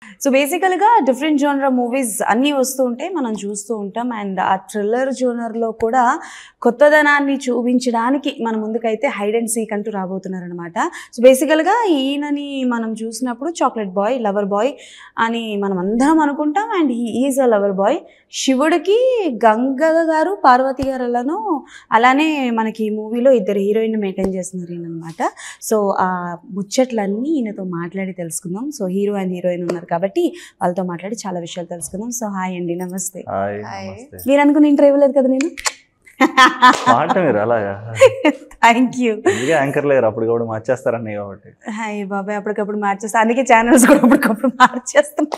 So బేసికల్గా different genre movies అన్నీ వస్తూ ఉంటాయి మనం చూస్తూ ఉంటాం అండ్ ఆ థ్రిల్లర్ జోనర్లో కూడా కొత్తదనాన్ని చూపించడానికి మన ముందుకైతే హైడ్ అండ్ సీక్ అంటూ రాబోతున్నారనమాట సో బేసికల్గా ఈయనని మనం చూసినప్పుడు చాక్లెట్ బాయ్ లవర్ బాయ్ అని మనం అందరం అనుకుంటాం and he is a lover boy శివుడికి గంగ గారు పార్వతి గారులను అలానే మనకి ఈ మూవీలో ఇద్దరు హీరోయిన్ మెయింటైన్ చేస్తున్నారు ఈయన అనమాట సో ఆ ముచ్చట్లన్నీ ఈయనతో మాట్లాడి తెలుసుకుందాం సో హీరో అండ్ హీరోయిన్ ఉన్నారు కాబట్టి వాళ్ళతో మాట్లాడి చాలా విషయాలు తెలుసుకుందాం సో హాయ్ అండి నమస్తే హాయ్ Hi. నమస్తే మీరు అనుకున్న ఇంటర్వ్యూ లేదు కదా నేను మాట మీరు అలాగా థ్యాంక్ యూ అందుకే యాంకర్ లేరు అప్పుడు కూడా మార్చేస్తారని కాబట్టి హాయ్ బాబాయ్ అప్పటికప్పుడు మార్చేస్తా అందుకే ఛానల్స్ కూడా అప్పటికప్పుడు మార్చేస్తాం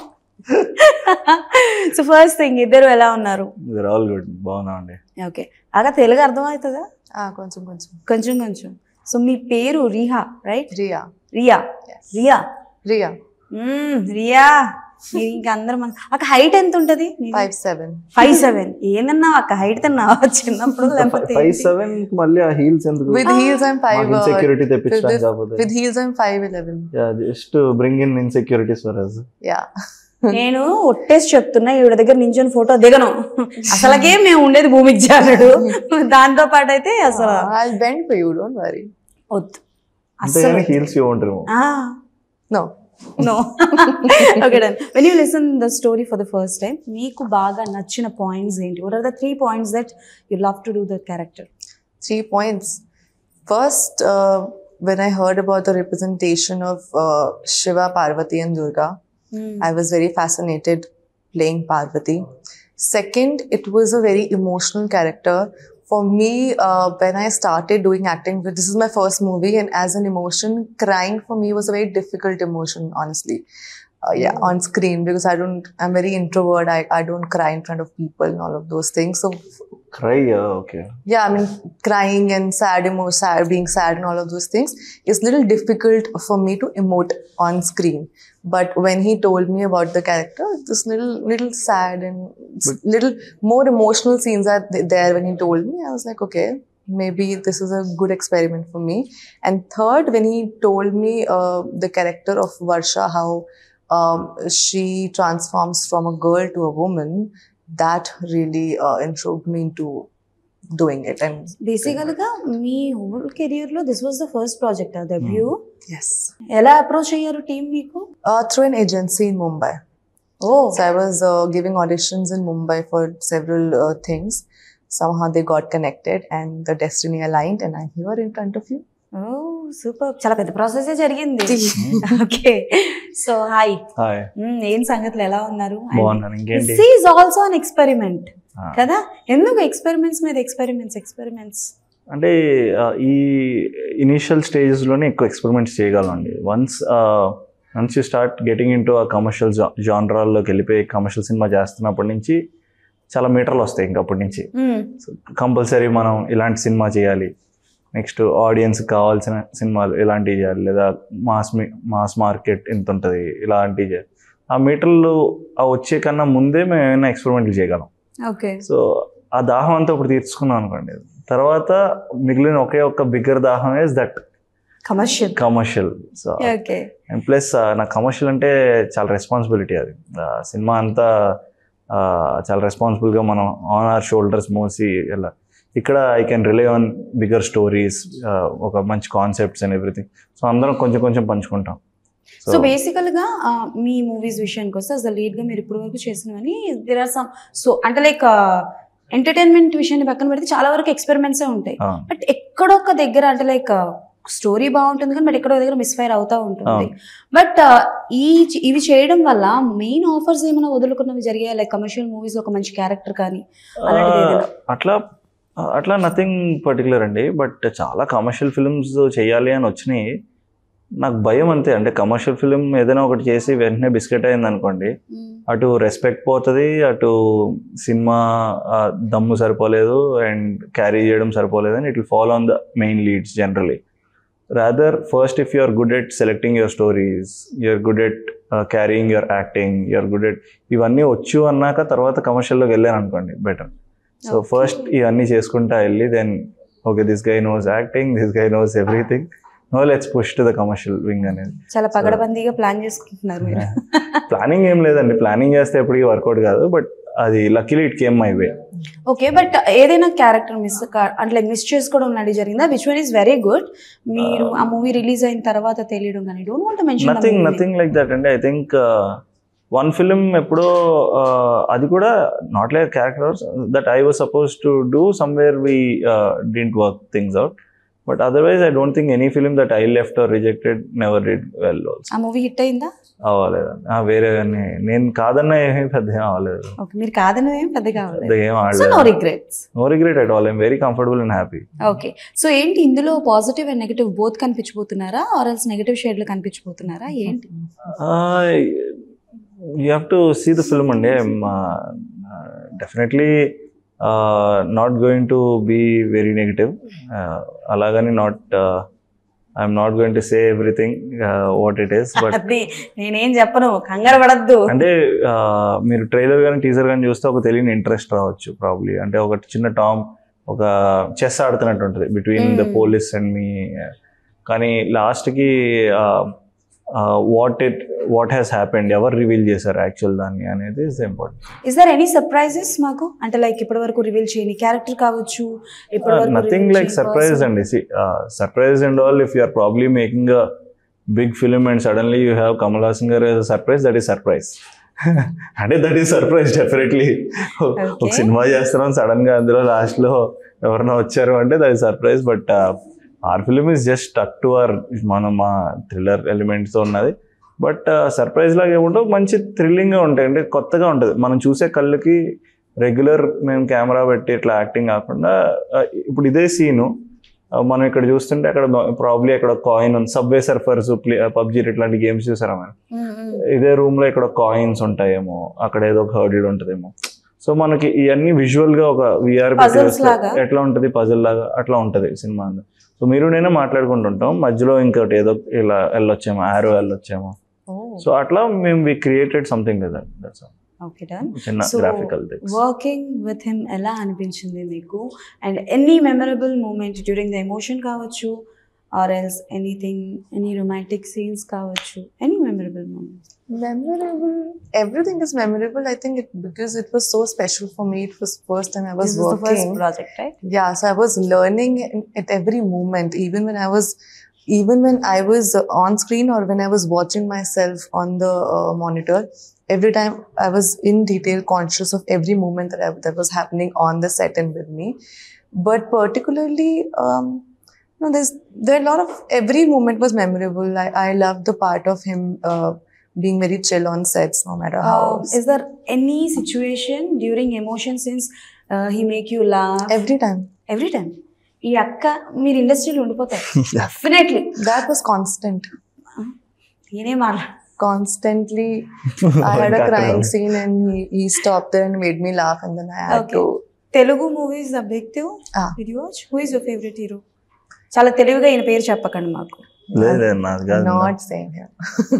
సో ఫస్ట్ థింగ్ ఇద్దరు ఎలా ఉన్నారు మీరు ఆల్ గుడ్ బాగున్నామండి ఓకే అగా తెలుగు అర్థమవుతుందా ఆ, కొంచెం కొంచెం కొంచెం కొంచెం సో మీ పేరు రిహా రైట్ రియా రియా రియా రియా మ్మ్, రియా మీరు ఇంకా అందరం అక్క హైట్ ఎంత ఉంటది ఫైవ్ సెవెన్ ఫైవ్ సెవెన్ ఏందన్నా అక్క హైట్ తిన్నావా చిన్నప్పుడు లేకపోతే ఫైవ్ ఏంటి? సెవెన్ మళ్ళీ ఆ హీల్స్ ఎందుకు with heels I'm five insecurity తెప్పించడానికి కాకపోతే with heels I'm five eleven just bring in insecurities for us yeah నేను ఒట్టేసి చెప్తున్నా ఈవిడ దగ్గర నించొని ఫోటో దిగను అసలకే మేము ఉండేది భూమికి జారుడు దాంతో పాటు అయితే అసలు I bend for you don't worry వద్దు అంతేగాని అసలు హీల్స్ ఇవ్వంటారు no no okay done when you listen the story for the first time మీకు బాగా నచ్చిన పాయింట్స్ ఏంటి what are the three points that you love to do the character three points. First, uh, when I heard about the representation of uh, Shiva, Parvati, and Durga, I was very fascinated playing Parvati. Second, it was a very emotional character. For me, uh, when I started doing acting, this is my first movie, and as an emotion, crying for me was a very difficult emotion, honestly. Uh, yeah, on screen because I don't, I'm very introvert. I, I don't cry in front of people and all of those things. So cry okay yeah i mean crying and sad emo sad being sad and all of those things is little difficult for me to emote on screen but when he told me about the character this little little sad and s- little more emotional scenes are th- there when he told me i was like okay maybe this is a good experiment for me and third when he told me uh, the character of varsha how um, she transforms from a girl to a woman that really uh, intrigued me into doing it and బేసికల్ గా మీ whole career లో this was the first project debut yes ఎలా approach అయ్యారు team మీకు uh, through an agency in mumbai oh so i was uh, giving auditions in mumbai for several uh, things somehow they got connected and the destiny aligned and i'm here in front of you oh super చాలా పెద్ద process జరిగింది okay so hi hi ఏం సంగతులు ఎలా ఉన్నారు బాగున్నాను ఇంకేంటి this is also an experiment ఆ, కదా ఎందుకు ఎక్స్పెరిమెంట్స్ మీద ఎక్స్పెరిమెంట్స్ ఎక్స్పెరిమెంట్స్ అంటే ఆ, ఈ ఇనీషియల్ స్టేజెస్లోనే ఎక్కువ ఎక్స్పెరిమెంట్స్ చేయగలండి once once you start getting in to uh commercial జానరాల్లోకి వెళ్ళిపోయి కమర్షియల్ సినిమా చేస్తున్నప్పటి నుంచి చాలా మీటర్లు వస్తాయి ఇంకా అప్పటి నుంచి కంపల్సరీ మనం ఇలాంటి సినిమా చేయాలి నెక్స్ట్ ఆడియన్స్ కావాల్సిన సినిమాలు ఇలాంటివి చేయాలి లేదా మాస్ మాస్ మార్కెట్ ఎంత ఉంటుంది ఇలాంటివి చేయాలి ఆ మీటర్లు ఆ వచ్చే కన్నా ముందే మేము ఏమైనా ఎక్స్పెరిమెంట్లు చేయగలం ఓకే సో ఆ దాహం అంతా ఇప్పుడు తీర్చుకున్నాం అనుకోండి తర్వాత మిగిలిన ఒకే ఒక్క బిగ్గర్ దాహం is that commercial commercial so okay and plus నాకు కమర్షియల్ అంటే చాలా రెస్పాన్సిబిలిటీ అది ఆ, సినిమా అంతా ఆ, చాలా రెస్పాన్సిబుల్గా మనం ఆన్ ఆర్ షోల్డర్స్ మోసి ఇలా ఇక్కడ I can rely on bigger stories ఒక మంచి కాన్సెప్ట్స్ అండ్ ఎవ్రీథింగ్ సో అందరం కొంచెం కొంచెం పంచుకుంటాం సో బేసికల్ గా ఆ, మీ మూవీస్ విషయానికి వస్తే అసలు లీడ్ గా మీరు ఇప్పటి వరకు చేసినవని దేర్ ఆర్ సమ్ సో అంటే లైక్ ఎంటర్టైన్మెంట్ విషయాన్ని పక్కన పెడితే చాలా వరకు ఎక్స్పెరిమెంట్సే ఉంటాయి బట్ ఎక్కడొక్క దగ్గర అంటే లైక్ స్టోరీ బాగుంటుంది కానీ బట్ ఎక్కడో దగ్గర మిస్ఫైర్ అవుతా ఉంటుంది అవును. బట్ ఈ ఇవి చేయడం వల్ల మెయిన్ ఆఫర్స్ ఏమైనా వదులుకున్నవి జరిగాయి లైక్ కమర్షియల్ మూవీస్ ఒక మంచి క్యారెక్టర్ కానీ అలాంటిది ఏదైనా? అట్లా అట్లా నథింగ్ పర్టికులర్ అండి బట్ చాలా కమర్షియల్ ఫిల్మ్స్ చేయాలి అని వచ్చినాయి నాకు భయం అంతే అంటే కమర్షియల్ ఫిల్మ్ ఏదైనా ఒకటి చేసి వెంటనే బిస్కెట్ అయింది అనుకోండి అటు రెస్పెక్ట్ పోతుంది అటు సినిమా ఆ, దమ్ము సరిపోలేదు అండ్ క్యారీ చేయడం సరిపోలేదు అని it will follow on the main leads generally rather first if you are good at selecting your stories you're good at carrying your acting you're good at ఇవన్నీ వచ్చు అన్నాక తర్వాత కమర్షియల్లోకి వెళ్ళాను అనుకోండి బెటర్ సో Okay. ఫస్ట్ ఇవన్నీ చేసుకుంటా వెళ్ళి then okay this guy knows acting this guy knows everything no let's push to the commercial wing అనేది చాలా పగడబందీగా ప్లాన్ చేసుకుంటున్నారు మీరు ప్లానింగ్ ఏం లేదండి ప్లానింగ్ చేస్తే ఎప్పటికీ వర్కౌట్ కాదు బట్ అది luckily it came my way okay but ఏదైనా క్యారెక్టర్ మిస్ అంటే మిస్ చేసుకోవడం లాంటి జరిగిందా which one is very good మీరు ఆ మూవీ రిలీజ్ అయిన తర్వాత తెలియడం కానీ don't want mention nothing nothing like that అండి ఐ థింక్ వన్ ఫిలిం ఎప్పుడో uh, అది కూడా not like characters that I was suppose to do somewhere we didn't work things out but otherwise I don't think any film that I left or rejected never did well also ఆ movie hit అయిందా అవ్వలేదండి ఆ, వేరే కానీ నేను కాదన్న ఏమీ పెద్ద ఏం అవ్వలేదు ఓకే మీరు కాదని ఏం పెద్దగా పెద్ద అవ్వలేదు ఏం సో ఆడలేదు no regrets no regret at all I'm very comfortable and happy okay so ఏంటి ఇందులో పాజిటివ్ అండ్ నెగిటివ్ బోత్ కనిపించబోతున్నారా ఆర్ ఎల్స్ నెగిటివ్ షేడ్లు కనిపించబోతున్నారా ఏంటి you have to see the film అండి definitely not going to be very negative అలాగని not I'm not going to say everything what it is but అది నేనేం చెప్పను కంగారు పడద్దు అంటే uh, మీరు ట్రైలర్ కానీ టీజర్ కానీ చూస్తే ఒక తెలియని ఇంట్రెస్ట్ రావచ్చు ప్రాబ్లీ అంటే ఒక చిన్న టామ్ ఒక చెస్ ఆడుతున్నట్టు ఉంటుంది between the Mm. Police and మీ కానీ లాస్ట్కి what it what has happened ఎవరు రివీల్ చేశారు యాక్చువల్ దాన్ని అనేది is important is there any surprises మాకు అంటే లైక్ ఇప్పటి వరకు రివీల్ చేయని క్యారెక్టర్ కావచ్చు ఇప్పటి వరకు నథింగ్ reveal లైక్ చేయని సర్ప్రైజ్ person. అండి surprise and all if you are probably making a big film and suddenly you have Kamal Haasan గారు సర్ప్రైజ్ దట్ ఈస్ సర్ప్రైజ్ అంటే దట్ ఈస్ సర్ప్రైజ్ డెఫినెట్లీ ఒక Okay. సినిమా చేస్తున్నాం సడన్ గా అందులో లాస్ట్ లో ఎవరైనా వచ్చారు అంటే that is surprise but our film is just stuck to our మనం మా థ్రిల్లర్ ఎలిమెంట్స్ తో ఉన్నది బట్ సర్ప్రైజ్ లాగా ఏముంటో మంచి థ్రిల్లింగ్ గా ఉంటాయి అంటే కొత్తగా ఉంటుంది మనం చూసే కళ్ళకి రెగ్యులర్ మేము కెమెరా పెట్టి ఇట్లా యాక్టింగ్ కాకుండా uh, ఇప్పుడు ఇదే సీను మనం ఇక్కడ చూస్తుంటే అక్కడ ప్రాబ్లీ అక్కడ కాయిన్ ఉంది సబ్వే సర్ఫర్స్ పబ్జీ ఇట్లాంటి గేమ్స్ చూసారా మనం Mm, mm. ఇదే రూమ్ లో ఇక్కడ కాయిన్స్ ఉంటాయేమో అక్కడ ఏదో ఒక హర్డిడ్ ఉంటదేమో సో మనకి ఇవన్నీ విజువల్ గా ఒక విఆర్ Puzzles లాగా? ఎట్లా ఉంటది పజిల్ లాగా అట్లా ఉంటది సినిమా సో మీరు నేనే మాట్లాడుకుంటుంటాం మధ్యలో ఇంకోటి ఏదో ఇలా వెళ్ళొచ్చేమో ఆరో వెళ్ళొచ్చేమో Oh, సో అట్లా మేము వి క్రియేటెడ్ సంథింగ్ కదా దట్స్ okay done. చిన్న So, graphical things working with him ఎలా అనిపించింది మీకు and any memorable moment during the emotion కావచ్చు or else anything any romantic scenes కావచ్చు any memorable moment Memorable. Everything is memorable. I think it because it was so special for me. It was first time I was working. Project right yeah so i was learning in- at every moment even when i was even when i was uh, on screen or when i was watching myself on the uh, monitor every time i was in detail conscious of every moment that, I, that was happening on the set and with me but particularly um no there's there are a lot of every moment was memorable i, I loved the part of him uh, being very chill on sets no matter how is there any situation during emotion scenes he make you love every time every time ఈ అక్క మీరు ఇండస్ట్రీలో ఉండిపోతారు definitely that was constant నేనే మాట్లా constantly I had a crying scene and he, he stopped there and made me laugh and then I had Okay. to Telugu movies objective Ah. With you watch who is your favourite hero చాలా తెలివిగా ఈయన పేరు చెప్పకండి మాకు లేదు నాది కాదు not saying here.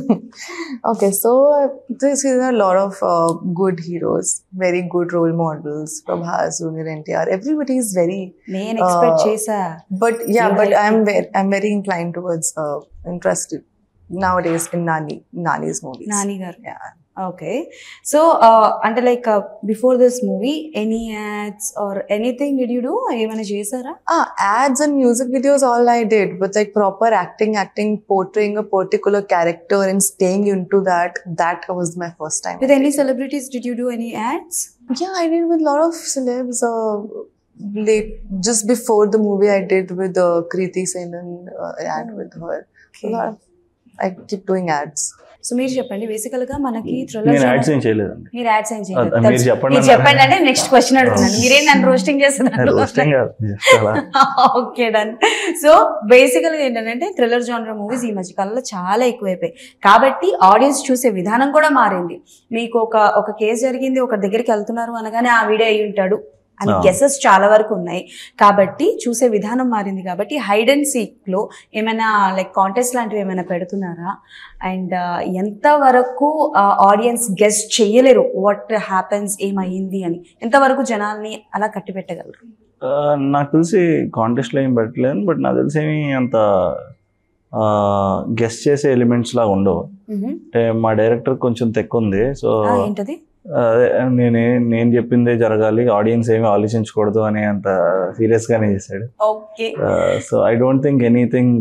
okay, so uh, this is a lot of uh, good heroes, very good role models. Prabhas, Junior NTR, everybody is very. నేను ఎక్స్పెక్ట్ Uh, చేసా But yeah, You but like I'm very, I'm very inclined towards uh, interested nowadays in Nani, Nani's movies. Nani గారు Yeah. Okay so అంటే like before this movie any ads or anything did you do ఏమైనా చేశారా Ah, ads and music videos, all I did, but like proper acting, acting, portraying a particular character and staying into that, that was my first time. With any celebrities did you do any ads Yeah, I did with a lot of celebs. Uh, late, just before the movie, I did with uh, Kriti Senan uh, ad with her. A lot of, I keep doing ads. So మీరు చెప్పండి బేసికల్ గా మనకి నేను thriller ads ఏం చేయలేదండి మీరు ads ఏం చేయలేదు అది మీరు తెలుసు. చెప్పండి మీరు చెప్పండి అంటే నెక్స్ట్ క్వశ్చన్ అడుగుతున్నాను మీరేం నన్ను రోస్టింగ్ చేస్తున్నారు రోస్టింగ్ కాదు just అలా. ఓకే డన్ సో బేసికల్ గా ఏంటంటే థ్రిల్లర్ జానర్ మూవీస్ ఈ మధ్య కాలంలో చాలా ఎక్కువైపోయాయి కాబట్టి ఆడియన్స్ చూసే విధానం కూడా మారింది మీకు ఒక ఒక కేసు జరిగింది ఒక దగ్గరికి వెళ్తున్నారు అనగానే ఆ వీడియో అయి ఉంటాడు అని ఆ. గెసెస్ చాలా వరకు ఉన్నాయి కాబట్టి చూసే విధానం మారింది కాబట్టి హైడ్ అండ్ సీక్ లో ఏమైనా లైక్ కాంటెస్ట్ లాంటివి ఏమైనా పెడుతున్నారా అండ్ ఎంత వరకు ఆడియన్స్ గెస్ట్ చేయలేరు వాట్ హ్యాపెన్స్ ఏమైంది అని ఎంతవరకు జనాల్ని అలా కట్టి పెట్టగలరు ఆ, నాకు తెలిసి కాంటెస్ట్ లో ఏం పెట్టలేను బట్ నాకు తెలిసి ఏమి అంత గెస్ట్ చేసే ఎలిమెంట్స్ లాగా ఉండవు మ్మ్. అంటే మా డైరెక్టర్ కొంచెం తెక్కుంది సో ఆ, ఏంటది అదే నేనే నేను చెప్పిందే జరగాలి ఆడియన్స్ ఏమీ ఆలోచించకూడదు అనే అంత సీరియస్ గానే చేశాడు okay so I don't think anything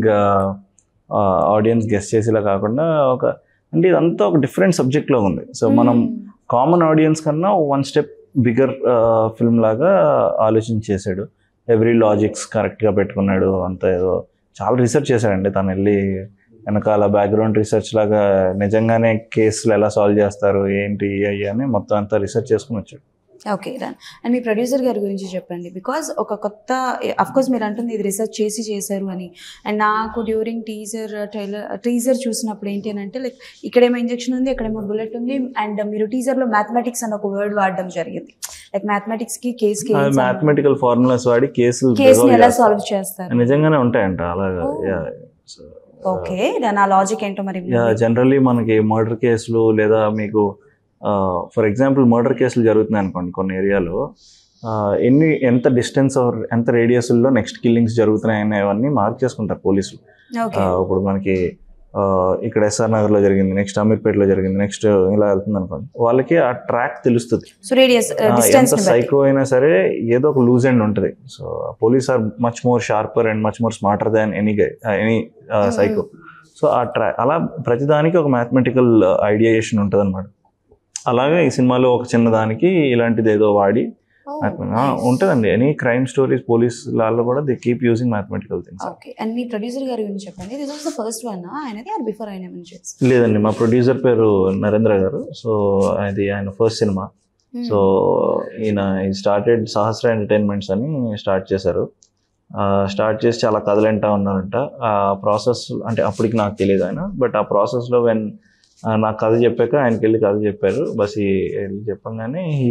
audience guess చేసేలా కాకుండా ఒక అంటే ఇదంతా ఒక డిఫరెంట్ సబ్జెక్ట్ లో ఉంది సో మనం కామన్ ఆడియన్స్ కన్నా వన్ స్టెప్ బిగ్గర్ ఫిల్మ్ లాగా ఆలోచించి చేశాడు ఎవ్రీ లాజిక్స్ కరెక్ట్గా పెట్టుకున్నాడు అంత ఏదో చాలా రీసెర్చ్ చేశాడండి తను వెళ్ళి వెనకాల బ్యాక్గ్రౌండ్ రీసెర్చ్ లాగా నిజంగానే కేసులు ఎలా సాల్వ్ చేస్తారు ఏంటి అయ్యి అని మొత్తం అంతా రీసెర్చ్ చేసుకుని వచ్చాడు ఓకే డన్ అండ్ మీ ప్రొడ్యూసర్ గారి గురించి చెప్పండి బికాజ్ ఒక కొత్త అఫ్ కోర్స్ మీరు అంటుంది ఇది రీసెర్చ్ చేసి చేశారు అని అండ్ నాకు డ్యూరింగ్ టీజర్ ట్రైలర్ టీజర్ చూసినప్పుడు ఏంటి అని అంటే లైక్ ఇక్కడేమో ఇంజెక్షన్ ఉంది ఇక్కడేమో బుల్లెట్ ఉంది అండ్ మీరు టీజర్లో మ్యాథమెటిక్స్ అని ఒక వర్డ్ వాడడం జరిగింది లైక్ మ్యాథమెటిక్స్కి కేస్కి మ్యాథమెటికల్ ఫార్ములాస్ వాడి కేసులు కేస్ని resolve ఎలా చేస్తారు. సాల్వ్ చేస్తారు నిజంగానే ఉంటాయంట అలాగా Oh. Yeah. So, ఓకే దాని ఆ లాజిక్ ఏంటో మరి యా జనరల్లీ మనకి మర్డర్ కేసులు లేదా మీకు ఫర్ ఎగ్జాంపుల్ మర్డర్ కేసులు జరుగుతున్నాయి అనుకోండి కొన్ని ఏరియాలో ఎన్ని ఎంత డిస్టెన్స్ ఆర్ ఎంత రేడియస్లో నెక్స్ట్ కిల్లింగ్స్ జరుగుతున్నాయి అనేవన్నీ మార్క్ చేసుకుంటారు పోలీసులు ఓకే ఆ, ఇప్పుడు మనకి ఆ, ఇక్కడ ఎస్ఆర్ నగర్లో జరిగింది నెక్స్ట్ అమీర్పేటలో జరిగింది నెక్స్ట్ ఇలా వెళ్తుంది అనుకోండి వాళ్ళకి ఆ ట్రాక్ తెలుస్తుంది సో రేడియస్ ఆ, డిస్టెన్స్ ఎంత సైకో అయినా సరే ఏదో ఒక లూజ్ ఎండ్ ఉంటుంది so police are much more sharper and much more smarter than any guy any psycho so ఆ ట్రా అలా ప్రతిదానికి ఒక మ్యాథమెటికల్ ఐడియేషన్ ఉంటుంది అనమాట అలాగే ఈ సినిమాలో ఒక చిన్న దానికి ఇలాంటిది ఏదో వాడి ఆ, ఉంటుందండి ఎనీ క్రైమ్ స్టోరీస్ పోలీస్ లాల్లో కూడా they keep using mathematical things okay and మీ ప్రొడ్యూసర్ గారి గురించి చెప్పండి this was the first one ఆయనది ఆర్ బిఫోర్ ఆయన ఏమైనా చేసి లేదండి మా ప్రొడ్యూసర్ పేరు నరేంద్ర గారు సో అది ఆయన ఫస్ట్ సినిమా సో ఈయన ఈ స్టార్టెడ్ సహస్ర ఎంటర్టైన్మెంట్స్ అని స్టార్ట్ చేశారు స్టార్ట్ చేసి చాలా కథలంటా ఉన్నారంట ఆ ప్రాసెస్ అంటే అప్పటికి నాకు తెలియదు ఆయన బట్ ఆ ప్రాసెస్లో వెన్ నాకు కథ చెప్పాక ఆయనకి వెళ్ళి కథ చెప్పారు బస్ ఈ వెళ్ళి చెప్పంగానే he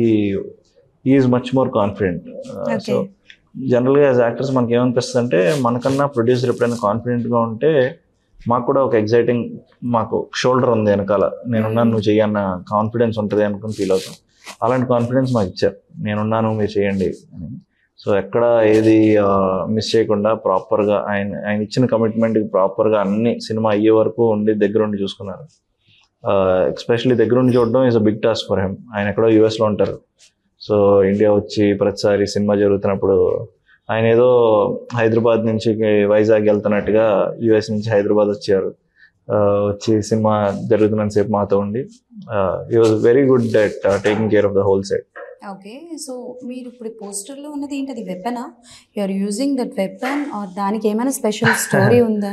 is much more confident so Okay. జనరల్గా యాజ్ యాక్టర్స్ మనకి ఏమనిపిస్తుంది అంటే మనకన్నా ప్రొడ్యూసర్ ఎప్పుడైనా కాన్ఫిడెంట్గా ఉంటే మాకు కూడా ఒక ఎగ్జైటింగ్ మాకు షోల్డర్ ఉంది వెనకాల నేనున్నాను నువ్వు చెయ్యన్న కాన్ఫిడెన్స్ ఉంటుంది అనుకుని ఫీల్ అవుతాం అలాంటి కాన్ఫిడెన్స్ మాకు ఇచ్చారు నేనున్నాను మీరు చేయండి అని సో ఎక్కడ ఏది మిస్ చేయకుండా ప్రాపర్గా ఆయన ఆయన ఇచ్చిన కమిట్మెంట్కి ప్రాపర్గా అన్ని సినిమా అయ్యే వరకు ఉండి దగ్గర ఉండి చూసుకున్నారు ఎస్పెషల్లీ దగ్గర ఉండి చూడడం is a big task for him ఆయన ఎక్కడో యూఎస్లో ఉంటారు సో ఇండియా వచ్చి ప్రతిసారి సినిమా జరుగుతున్నప్పుడు ఆయన ఏదో హైదరాబాద్ నుంచి వైజాగ్ వెళ్తున్నట్టుగా యుఎస్ నుంచి హైదరాబాద్ వచ్చారు ఆ, వచ్చి సినిమా జరుగుతున్నంతసేపు మాతో ఉండి ఈ was very good at taking care of the whole set okay so మీరు ఇప్పుడు పోస్టర్లో ఉన్నది ఏంటి అది వెపనా you are using that weapon or దానికి ఏమైనా స్పెషల్ స్టోరీ ఉందా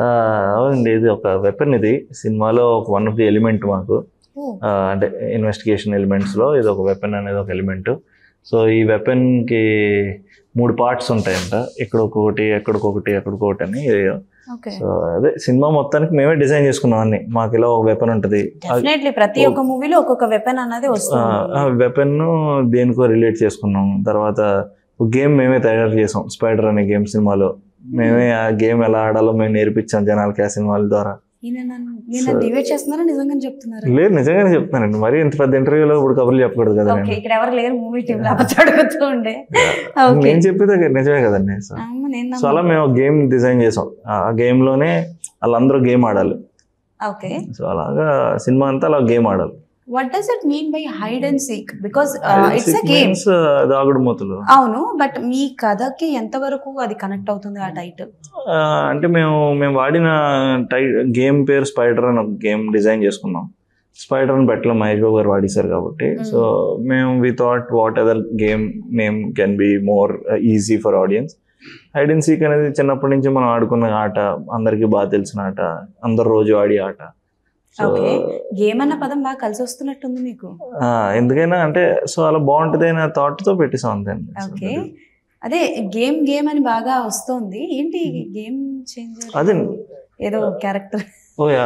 అవునండి ఇది ఒక వెపన్ ఇది సినిమాలో ఒక వన్ ఆఫ్ ది ఎలిమెంట్ మాకు ఓ ఆ, అంటే ఇన్వెస్టిగేషన్ ఎలిమెంట్స్లో ఇది ఒక వెపన్ అనేది ఒక ఎలిమెంట్ సో ఈ వెపన్కి మూడు పార్ట్స్ ఉంటాయంట ఇక్కడ ఒక్కొక్కటి ఎక్కడికొకటి ఎక్కడికొకటి అని ఓకే సో అదే సినిమా మొత్తానికి మేమే డిజైన్ చేసుకున్నాం అన్ని మాకు ఇలా ఒక వెపన్ ఉంటుంది డెఫినెట్లీ ప్రతి ఒక్క మూవీలో ఒక్కొక్క వెపన్ అన్నది వస్తుంది వెపన్ దేనికో రిలేట్ చేసుకున్నాం తర్వాత గేమ్ మేమే తయారు చేసాం స్పైడర్ అనే గేమ్ సినిమాలో మేమే ఆ గేమ్ ఎలా ఆడాలో మేము నేర్పించాం జనాలకి ఆ సినిమాల ద్వారా ఈయన నన్ను నేను డివైడ్ చేస్తున్నారా నిజంగానే చెప్తున్నారా లేదు నిజంగానే చెప్తానండి మరి ఇంత పెద్ద ఇంటర్వ్యూలో ఇప్పుడు కబుర్లు చెప్పకూడదు కదా ఓకే నేను ఇక్కడ ఎవరు లేరు మూవీ టీమ్ లేకపోతే అడుగుతూ ఉండే ఓకే నేను చెప్పేది నిజమే కదండి సో నేను సో అలా మేము గేమ్ డిజైన్ చేసాం ఆ గేమ్ లోనే వాళ్ళందరూ గేమ్ ఆడాలి ఓకే సో అలాగా సినిమా అంతా అలా గేమ్ ఆడాలి what does it mean by hide and seek because it's a It game means, uh, దాగుడు మూతలు అవును బట్ మీ కథకి ఎంతవరకు అది కనెక్ట్ అవుతుంది ఆ టైటిల్ ఆ, అంటే మేము మేము వాడిన టై గేమ్ పేరు స్పైడర్ అని ఒక గేమ్ డిజైన్ చేసుకున్నాం స్పైడర్ అని పెట్టలో మహేష్ బాబు గారు వాడేశారు కాబట్టి Mm. సో మేము we thought whatever game name can be more easy for audience hide and seek అనేది చిన్నప్పటి నుంచి మనం ఆడుకున్న ఆట అందరికీ బాగా తెలిసిన ఆట అందరు రోజు ఆడే ఆట సో Okay. గేమ్ అన్న పదం బాగా కలిసి వస్తున్నట్టుంది మీకు ఎందుకైనా అంటే సో అలా బాగుంటుంది అనే థాట్ తో పెట్టేసాం అంతే అండి. So, ఓకే అదే గేమ్ గేమ్ అని బాగా వస్తోంది ఏంటి గేమ్ చేంజర్ అదే. ఏదో క్యారెక్టర్ ఓ యా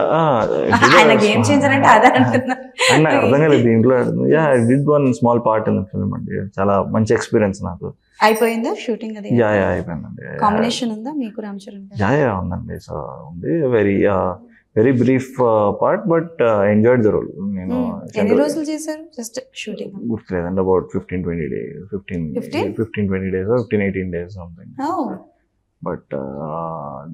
ఆయన గేమ్ చేంజర్ అంటే అదే అంటున్నా అండ్ నాకు అర్థం కాలేదు దీంట్లో yeah I did one small part in film అండి చాలా మంచి ఎక్స్పీరియన్స్ నాకు అయిపోయిందా షూటింగ్ అది యా యా అయిపోయిందండి కాంబినేషన్ ఉందా మీకు రామ్ చరణ్ గారు? యా యా ఉందండి సో ఉంది very very brief part but enjoyed the role నేను Hmm. ఎన్ని రోజులు చేశారు జస్ట్ షూటింగ్ గుర్తులేదండి about fifteen twenty days fifteen 15? Fifteen twenty days fifteen eighteen days something but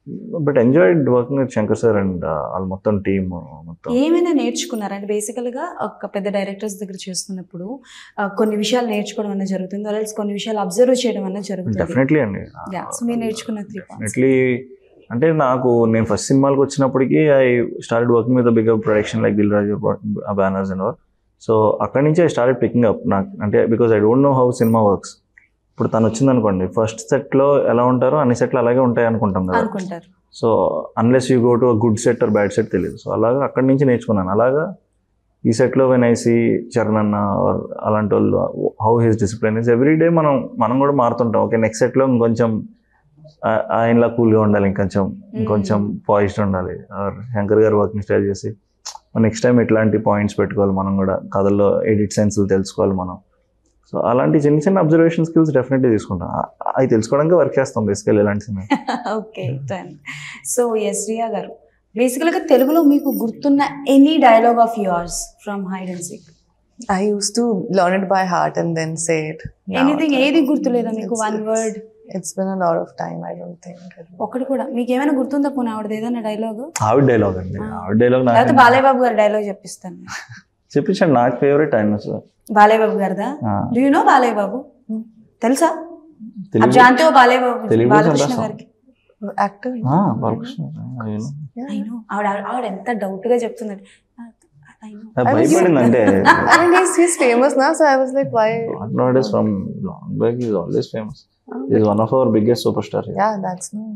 but enjoyed working with Shankar sir and వాళ్ళ మొత్తం team మొత్తం ఏమైనా నేర్చుకున్నారంటే బేసికల్గా ఒక పెద్ద డైరెక్టర్స్ దగ్గర చేస్తున్నప్పుడు ఆ, కొన్ని విషయాలు నేర్చుకోవడం అనేది జరుగుతుంది ఆల్రెడీ కొన్ని విషయాలు అబ్జర్వ్ చేయడం అనేది జరుగుతుంది డెఫినెట్లీ అండి Yeah, so మీరు నేర్చుకున్న three points. డెఫినెట్లీ అంటే నాకు నేను ఫస్ట్ సినిమాలకు వచ్చినప్పటికీ I start working with bigger production like Dil Raju banners and all so అక్కడి నుంచి ఐ స్టార్ట్ పికింగ్ అప్ నాకు అంటే because I don't know how సినిమా వర్క్స్ ఇప్పుడు తను వచ్చింది అనుకోండి ఫస్ట్ సెట్లో ఎలా ఉంటారో అన్ని సెట్లు అలాగే ఉంటాయి అనుకుంటాం కదా అనుకుంటారు so unless you go to good set or bad set తెలియదు సో అలాగా అక్కడి నుంచి నేర్చుకున్నాను అలాగా ఈ సెట్లో వెన్ ఐసి చరణ్ అన్న or అలాంటి వాళ్ళు how his discipline is every day మనం మనం కూడా మారుతుంటాం ఓకే నెక్స్ట్ సెట్లో ఇంకొంచెం ఆ- ఆయనలా కూల్గా ఉండాలి ఇంకొంచెం ఇంకొంచెం పాయిస్ట్ ఉండాలి or Shankar garu working style చేసి నెక్స్ట్ టైం ఇట్లాంటి పాయింట్స్ పెట్టుకోవాలి మనం కూడా కథల్లో ఎడిట్ సెన్స్లు తెలుసుకోవాలి మనం సో అలాంటి చిన్న చిన్న అబ్జర్వేషన్ స్కిల్స్ డెఫినెట్లీ తీసుకుంటాం ఆ- అవి తెలుసుకోవడానికి వర్క్ చేస్తాం బేసికల్ ఇలాంటి cinema okay done so Sriya గారు బేసికల్గా తెలుగులో మీకు గుర్తున్న any dialogue of yours from Hide and Seek I used to learn it by heart and then say it. now. Anything ఏది గుర్తులేదా మీకు It's- one it's- word It's been a lot of time, I don't think. ఒకటి కూడా మీకు ఏమైనా గుర్తుందా పోనీ ఆవిడది ఏదైనా డైలాగ్ ఆవిడ డైలాగ్ అండి ఆ. ఆవిడ డైలాగ్ లేకపోతే నాకు బాలయ్య బాబు గారి డైలాగ్ చెప్పిస్తాను చెప్పించండి నాకు ఫేవరెట్ ఆయన సార్ బాలయ్య బాబు గారిదా do you know Balayya Babu తెలుసా आप తెలుగు जानते हो बाले बाबू తెలుగు బాలకృష్ణ సందాసం. గారికి Actor? ఆ, బాలకృష్ణ ఆయన. Yeah. I know. ఆవిడ ఆవిడ ఎంత డౌట్ గా చెప్తుందండి I know. ఆ, I was- భయపడింది అంటే I mean, he's, he's famous now, so I was like, why? Not is from long back is always famous is one of our biggest super star Yeah, that's no.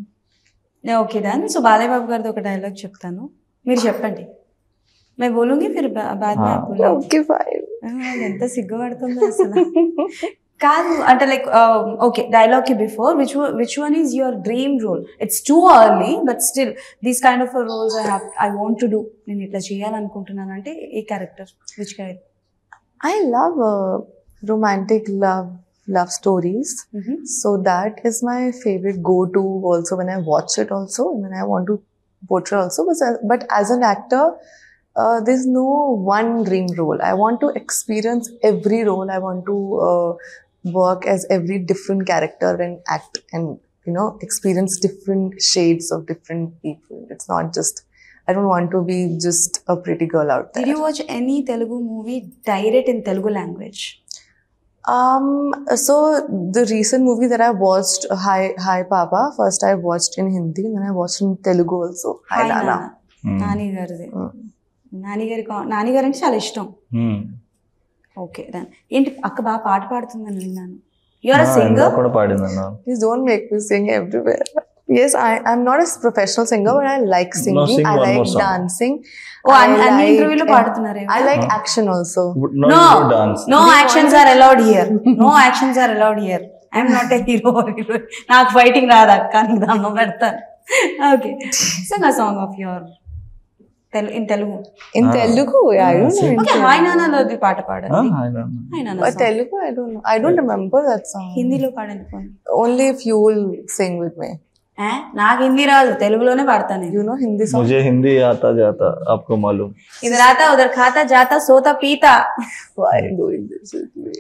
Okay done so Balayya Babu గారిది ఒక dialogue చెప్తాను మీరు చెప్పండి मैं बोलूंगी फिर बा- बाद में आप बोलिए Okay, fine. ఆ, ఎంత సిగ్గుపడుతుందో అసలు కాదు అంటే లైక్ ఓకే డైలాగ్ కి before which which one is your dream role it's too early but still these kind of roles I have I want to do నేను ఇట్లా చేయాలనుకుంటున్నాను అంటే ఈ character which character I love uh, romantic love love stories. So that is my favorite go-to also when I watch it also and when I want to portray also. But, as- but as an actor, uh, there's no one dream role. I want to experience every role. I want to uh, work as every different character and act and you know experience different shades of different people. It's not just I don't want to be just a pretty girl out there. Did you watch any Telugu movie direct in Telugu language? Um. So the recent movie that I watched, Hi Hi Papa, first I watched in Hindi, and then I watched in Telugu also. Hi, Hi, Nana. Nana. Nani గారిది Mm. Nani గారి కా- నాని గారు అంటే చాలా ఇష్టం okay ఏంటి అక్క బాగా పాట పాడుతుందని విన్నాను యువర్ సింగర్ కూడా పాడింది అన్న Please don't make me sing everywhere. Yes, I, I'm not a professional singer, but I like singing. sing I one like more song. dancing. Oh I అన్ని like- ఇంటర్వ్యూలో పాడుతున్నారు I like action also. No. Dance no actions are allowed here no actions are allowed here I'm not a hero నాకు fighting రాదు అక్క నీకు దండం పెడతాను okay sing a song of your Telugu in Telugu In Ah. Telugu, yeah, I don't know. in okay Telugu. Hi నాన్నలోది పాట పాడండి hi నాన్న But Telugu, I don't know. I don't remember that song. హిందీలో పాడండి పోనీ. Only if you will sing with me. ఏ? నాకు హిందీ రాదు తెలుగులోనే పాడతాను నేను You know Hindi song? मुझे हिंदी आता जाता आपको मालूम ఇది రాతా ఉదర్ ఖాతా జాతా సోతా పీతా Why are you doing this with me?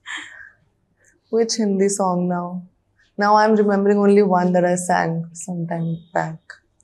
Which Hindi song now? Now I'm remembering only one that I sang some time back.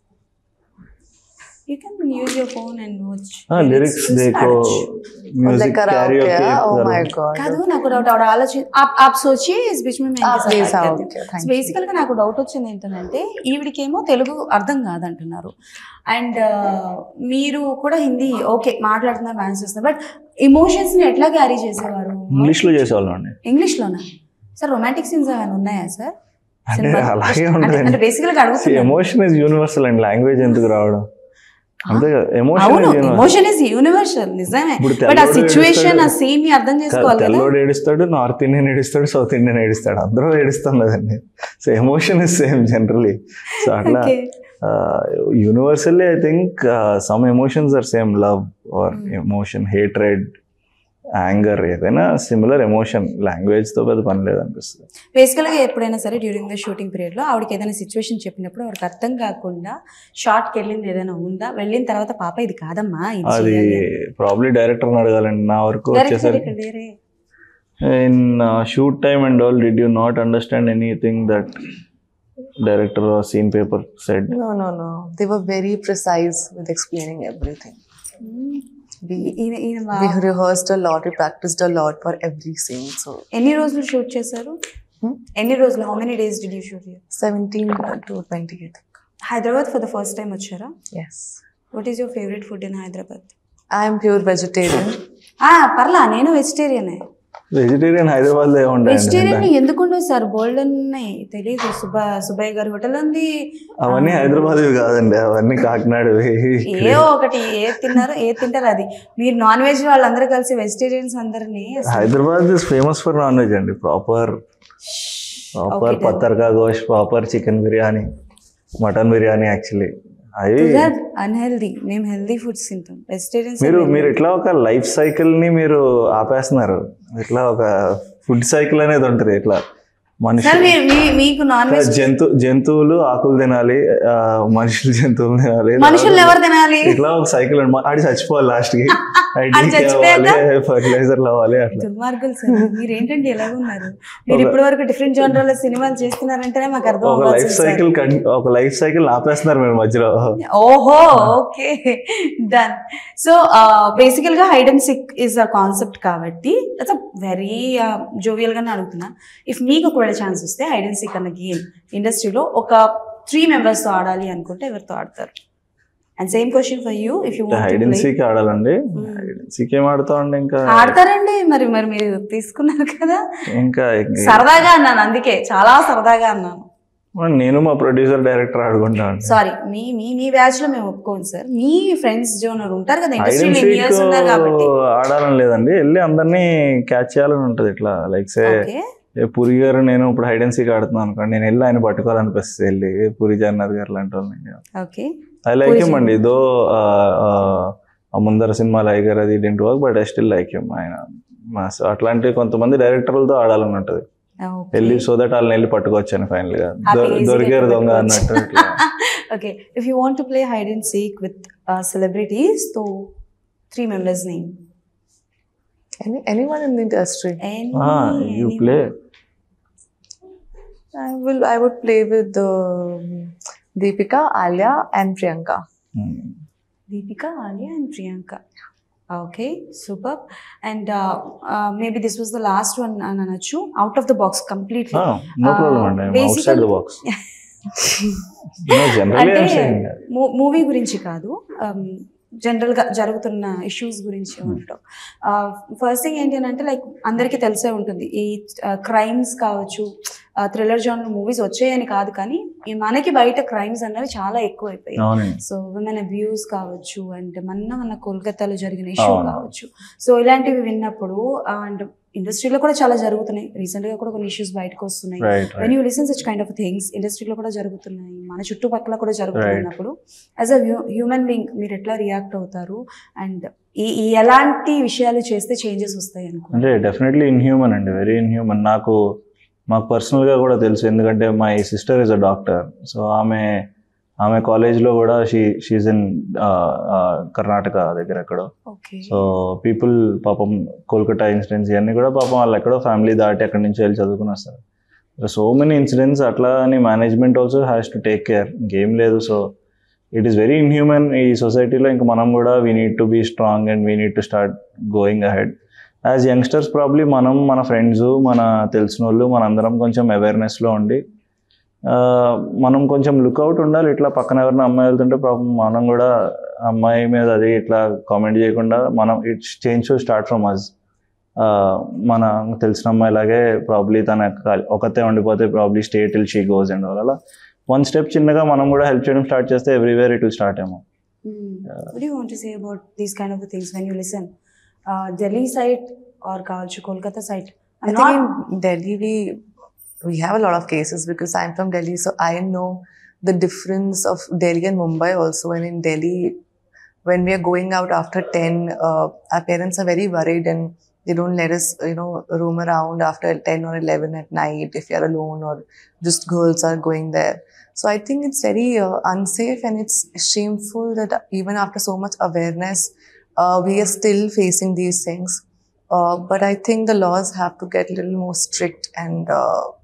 You can use your phone and watch lyrics देखो Oh, music like karaoke, karaoke yeah? Oh my god. కాదు నాకు doubt ఆవిడ ఆలోచి ఆప్ ఆప్ సోచి ఇస్ బిచ్ మే Ah, please, ah, okay, thank you. బేసికల్ గా నాకు డౌట్ వచ్చింది ఏంటంటే ఈవిడికేమో తెలుగు అర్థం కాదంటున్నారు అండ్ మీరు కూడా హిందీ ఓకే మాట్లాడుతున్నారు డాన్స్ చేస్తున్నారు బట్ ఎమోషన్స్ ని ఎట్లా క్యారీ చేసేవారు ఇంగ్లీష్ లో చేసేవాళ్ళం అండి ఇంగ్లీష్ లోనా సార్ రొమాంటిక్ సీన్స్ ఏమైనా ఉన్నాయా సార్ అంటే అలాగే ఉంటుందండి అంటే బేసికల్ గా అడుగుతున్నాను ఎమోషన్ ఇస్ యూనివర్సల్ అండి లాంగ్వేజ్ ఎందుకు రావడం అంతే కదా ఎమోషన్ అవును is universal emotion is universal నిజమే ఇప్పుడు బట్ ఆ తెల్లోడు సిచ్యువేషన్ ఆ ఏడుస్తాడు. సీన్ ని అర్థం చేసుకోవాలి కదా తెల్లోడు ఏడుస్తాడు నార్త్ ఇండియన్ ఏడుస్తాడు సౌత్ ఇండియన్ ఏడుస్తాడు అందరూ ఏడుస్తాం కదండి so emotion is same generally so అట్లా Okay. Universally I think some emotions are same love are emotion hatred anger ఏదైనా సిమిలర్ ఎమోషన్ లాంగ్వేజ్ తో పెద్ద పని లేదనిపిస్తుంది బేసికల్ గా ఎప్పుడైనా సరే డ్యూరింగ్ ద షూటింగ్ పీరియడ్ లో ఆవిడకి ఏదైనా సిచ్యువేషన్ చెప్పినప్పుడు ఆవిడకి అర్థం కాకుండా షార్ట్ కి వెళ్ళింది ఏదైనా ఉందా వెళ్ళిన తర్వాత పాప ఇది కాదమ్మా ఇది అది చేయాలి అని. ప్రాబ్లీ డైరెక్టర్ అడగాలండి నా వరకు Director వచ్చేసరికి ఇక్కడ వేరే. in uh, shoot time and all did you not understand anything that director scene paper said No, no, no. They were very precise with explaining everything. We, ఈయన ఈయన we వా- rehearsed a lot, we practiced a lot for every scene. So ఎన్ని రోజులు shoot చేశారు Hmm? ఎన్ని రోజులు how many days did you shoot 17 to 20, I think. Hyderabad for the first time వచ్చారా Yes. What is your favourite food in Hyderabad I am pure vegetarian. పర్లా నేను వెజిటేరియనే vegetarian Hyderabad లో vegetarian ఉంటాయండి ఎందుకు ఉండవు సార్ బోల్డ్ ఉన్నాయి తెలియదు సుబ్బ సుబ్బయ్య గారి హోటల్ ఉంది అవన్నీ హైదరాబాద్ కాదండి అవన్నీ కాకినాడ ఏ ఒకటి ఏ తిన్నారో ఏ తింటారు అది మీరు నాన్ వెజ్ వాళ్ళందరూ కలిసి వెజిటేరియన్స్ అందరినీ అసలు- Hyderabad is famous for non veg అండి ప్రాపర్ ప్రాపర్ Okay, done. పత్తర్కా గోష్ proper chicken biryani mutton biryani actually అవి అన్హెల్దీ మేము హెల్దీ ఫుడ్స్ తింటాం వెజిటేరియన్స్ మీరు మీరు ఇట్లా ఒక లైఫ్ సైకిల్ ని మీరు ఆపేస్తున్నారు ఇట్లా ఒక ఫుడ్ సైకిల్ అనేది ఉంటుంది ఇట్లా మనిషి సార్ మీరు మీ- మీకు నాన్ వెజ్ జంతు జంతువులు ఆకులు తినాలి ఆ, మనుషులు జంతువులు తినాలి మనుషులు ఎవరు తినాలి ఇట్లా ఒక సైకిల్ అండి ఆడి చచ్చిపోవాలి లాస్ట్ కి ఆడు చచ్చిపోయాక? ఫర్టిలైజర్ అవ్వాలి అట్లా దుర్మార్గులు సార్ మీరు ఏంటంటే ఎలాగున్నారు మీరు ఇప్పటి వరకు డిఫరెంట్ జోనర్ల సినిమాలు చేస్తున్నారంటేనే మాకు అర్థం ఒక అవ్వాల్సింది లైఫ్ సార్. సైకిల్ ఒక లైఫ్ సైకిల్ ఆపేస్తున్నారు మీరు మధ్యలో ఓహో ఓకే డన్ సో బేసికల్ గా hide and seek is a concept కాబట్టి దట్స్ అ వెరీ జోవియల్ గానే అడుగుతున్నా ఇఫ్ మీకు ఒకవేళ ఛాన్స్ వస్తే హైడ్ అండ్ సిక్ అన్న గేమ్ ఇండస్ట్రీలో ఒక త్రీ మెంబర్స్ తో ఆడాలి అనుకుంటే ఎవరితో ఆడతారు and same question for you if you hide and seek ఆడాలండి హైడ్ అండ్ సీక్ ఏం ఆడుతామండి ఇంకా ఆడతారండి మరి మరి మీరు తీసుకున్నారు కదా ఇంకా ఇంకా- సరదాగా అన్నాను అందుకే చాలా సరదాగా అన్నాను నేను మా ప్రొడ్యూసర్ డైరెక్టర్ ఆడుకుంటాను సారీ మీ మీ మీ బ్యాచ్ లో మేము ఒప్పుకోండి సార్ మీ ఫ్రెండ్స్ జోనర్ ఉంటారు కదా హైడ్ ఇండస్ట్రీలో అండ్ ఎన్ని ఇయర్స్ ఉన్నారు కాబట్టి ఆడాలని లేదండి వెళ్ళి అందరినీ క్యాచ్ చేయాలని ఉంటది ఇట్లా లైక్ సే ఓకే ఏ పురి గారు నేను ఇప్పుడు హైడ్ అండ్ సీక్ ఆడుతున్నాను అనుకోండి నేను వెళ్ళి ఆయన పట్టుకోవాలనిపిస్తుంది వెళ్ళి ఏ పురి జగన్నాథ్ గారు లాంటి వాళ్ళని okay I like Puri him అండి దో ఆ ముందర సినిమా లైక్ గారు అది didn't work but I still like him ఆయన మా సో అట్లాంటి కొంతమంది డైరెక్టర్లతో ఆడాలని ఉంటది వెళ్ళి సో దట్ వాళ్ళని వెళ్ళి పట్టుకోవచ్చాను ఫైనల్ గా దొ- Happy, easy దొరికారు గా దొంగ పట్టుకోవచ్చు. అన్నట్టు ఇట్లా. Okay if you want to play hide and seek with celebrities తో three members name Any, anyone in the industry. Ah, you play I will. I would play with um, Deepika, Alia, and Priyanka. Hmm. Deepika Alia and Priyanka okay super and maybe this was the last one అని అనొచ్చు out of the box completely Ah, no Ah, problem అండి out basically- side the box generally అంటే movie గురించి కాదు general గా జరుగుతున్న issues గురించి ఉండటం ఫస్ట్ థింగ్ ఏంటి అని అంటే లైక్ అందరికీ తెలిసే ఉంటుంది ఈ క్రైమ్స్ కావచ్చు థ్రిల్లర్ జాన్ మూవీస్ వచ్చాయని కాదు కానీ ఈ మనకి బయట క్రైమ్స్ అనేవి చాలా ఎక్కువ అయిపోయాయి అవునండి సో విమెన్ అబ్యూస్ కావచ్చు అండ్ మొన్న మన కోల్కతాలో జరిగిన ఇష్యూ అవును. కావచ్చు సో ఇలాంటివి విన్నప్పుడు అండ్ ఇండస్ట్రీలో కూడా చాలా జరుగుతున్నాయి రీసెంట్ గా కూడా కొన్ని ఇష్యూస్ బయటకు వస్తున్నాయి right when you listen such kind of things ఇండస్ట్రీలో కూడా జరుగుతున్నాయి మన చుట్టుపక్కల కూడా జరుగుతున్నప్పుడు యాజ్ అ హ్యూమన్ బీయింగ్ మీరు ఎట్లా రియాక్ట్ అవుతారు అండ్ ఈ ఈ ఎలాంటి విషయాలు చేస్తే చేంజెస్ వస్తాయి అనుకో అంటే డెఫినెట్లీ ఇన్హ్యూమన్ అండి వెరీ ఇన్హ్యూమన్ నాకు మాకు పర్సనల్గా కూడా తెలుసు ఎందుకంటే my sister is a doctor so ఆమె ఆమె కాలేజ్లో కూడా షీ షీజ్ ఇన్ కర్ణాటక దగ్గర ఎక్కడో ఓకే సో పీపుల్ పాపం కోల్కతా ఇన్సిడెంట్స్ ఇవన్నీ కూడా పాపం వాళ్ళు ఎక్కడో ఫ్యామిలీ దాటి అక్కడి నుంచి వెళ్ళి చదువుకుని వస్తారు సో మెనీ ఇన్సిడెంట్స్ అట్లా అని management also has to take care ఇంకేం లేదు so it is very inhuman ఈ సొసైటీలో ఇంకా మనం కూడా we need to be strong and we need to start going ahead as youngsters probably మనం మన ఫ్రెండ్స్ మన తెలిసిన వాళ్ళు మనందరం కొంచెం అవేర్నెస్లో ఉండి ఆ, మనం కొంచెం లుక్అవుట్ ఉండాలి ఇట్లా పక్కన ఎవరైనా అమ్మాయి వెళ్తుంటే పాపం మనం కూడా అమ్మాయి మీద అది ఇట్లా కామెంట్ చేయకుండా మనం it's change to start from us మన తెలిసిన అమ్మాయిలాగే ప్రాబ్లీ తన ఖాళీ- ఒకతే ఉండిపోతే probably stay till she goes and అలా వన్ స్టెప్ చిన్నగా మనం కూడా హెల్ప్ చేయడం స్టార్ట్ చేస్తే ఎవ్రీవేర్ ఇట్ విల్ స్టార్ట్ ఏమో What do you want to say about these kind of things when you listen? Uh, Delhi side or కావచ్చు Kolkata side? I I'm think not- in Delhi we we have a lot of cases because I'm from Delhi, so I know the difference of Delhi and Mumbai also. And in Delhi, when we are going out after ten, uh, our parents are very worried and they don't let us, you know, roam around after ten or eleven at night if you're alone or just girls are going there. So I think it's very uh, unsafe and it's shameful that even after so much awareness, uh, we are still facing these things. Uh, but I think the laws have to get a little more strict and uh,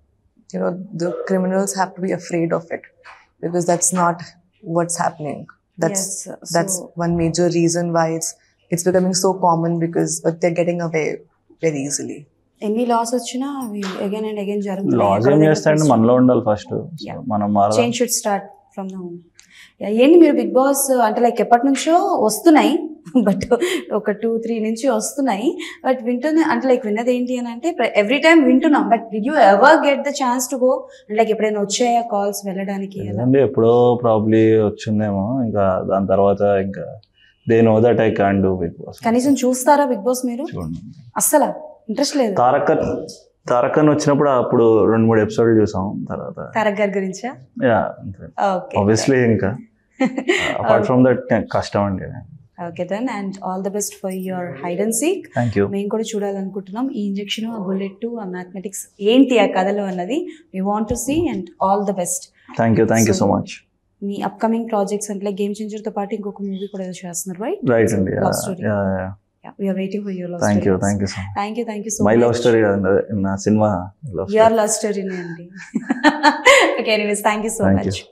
you know the criminals have to be afraid of it because that's not what's happening that's Yes, that's so- one major reason why it's it's becoming so common because uh, they're getting away very easily ఎన్ని loss వచ్చినా అవి again and again loss ఏం చేస్తాయండి మనలో ఉండాలి first Yeah. మనం మారదాం change should start from the home ఏంటి మీరు బిగ్ బాస్ అంటే లైక్ ఎప్పటి నుంచో వస్తున్నాయి బట్ ఒక టూ త్రీ నుంచి వస్తున్నాయి బట్ వింటున్న అంటే లైక్ విన్నది ఏంటి అని అంటే ఎవ్రీ టైం వింటున్నాం but did you ever get the chance to go like ఎప్పుడైనా వచ్చాయా కాల్స్ వెళ్ళడానికి అలా లేదండి ఎప్పుడో ప్రాబ్లీ వచ్చిందేమో ఇంకా దాని తర్వాత ఇంకా they know that I can do Bigg Boss కనీసం చూస్తారా బిగ్ బాస్ మీరు చూడండి అస్సలు ఇంట్రెస్ట్ లేదు తారకన్ తారకన్ వచ్చినప్పుడు అప్పుడు రెండు మూడు ఎపిసోడ్లు చూసాం తర్వాత తారక్ గారి గురించా యా ఓకే ఆబ్వియస్లీ ఇంకా అపార్ట్ ఫ్రమ్ దట్ కష్టం అండి okay then and all the best for your hide and seek thank you మేము కూడా చూడాలనుకుంటున్నాం ఈ ఇంజెక్షన్ ఆ బుల్లెట్ ఆ మ్యాథమెటిక్స్ ఏంటి ఆ కథలో అన్నది we want to see and all the best thank you thank you so So- much మీ అప్కమింగ్ ప్రాజెక్ట్స్ అంటే గేమ్ చేంజర్ తో పాటు ఇంకొక మూవీ కూడా ఏదో చేస్తున్నారు రైట్ రైట్ అండి Love story. We are waiting for your love thank you thank you so thank you thank you so my love story కదండి అదే నా సినిమా లవ్ యువర్ లవ్ స్టోరీనే అండి okay anyways thank you so Thank you. Much